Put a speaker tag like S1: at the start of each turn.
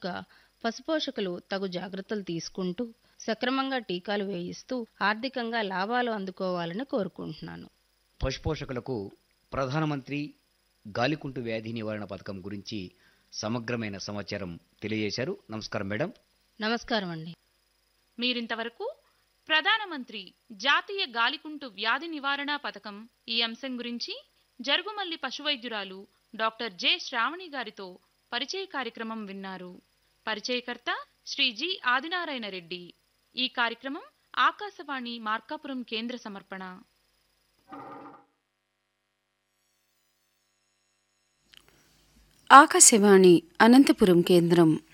S1: కనుక పశుపోషకులు తగు జాగ్రత్తలు తీసుకుంటూ సక్రమంగా టీకాలు వేయిస్తూ ఆర్థికంగా లాభాలు అందుకోవాలని కోరుకుంటున్నాను
S2: పశుపోషకులకు ప్రధానమంత్రి గాలికుంటు వ్యాధి నివారణ పథకం గురించి సమగ్రమైన సమాచారం తెలియజేశారు నమస్కారం మేడం
S1: నమస్కారం అండి
S3: మీరింతవరకు ప్రధానమంత్రి జాతీయ గాలికుంటు వ్యాధి నివారణ పథకం ఈ అంశం గురించి జరుగుమల్లి పశువైద్యురాలు డాక్టర్ జె శ్రావణి గారితో పరిచయ కార్యక్రమం విన్నారు పరిచయకర్త శ్రీ జి ఆదినారాయణ రెడ్డి ఈ కార్యక్రమం ఆకాశవాణి మార్కాపురం కేంద్ర సమర్పణ
S4: ఆకాశవాణి అనంతపురం కేంద్రం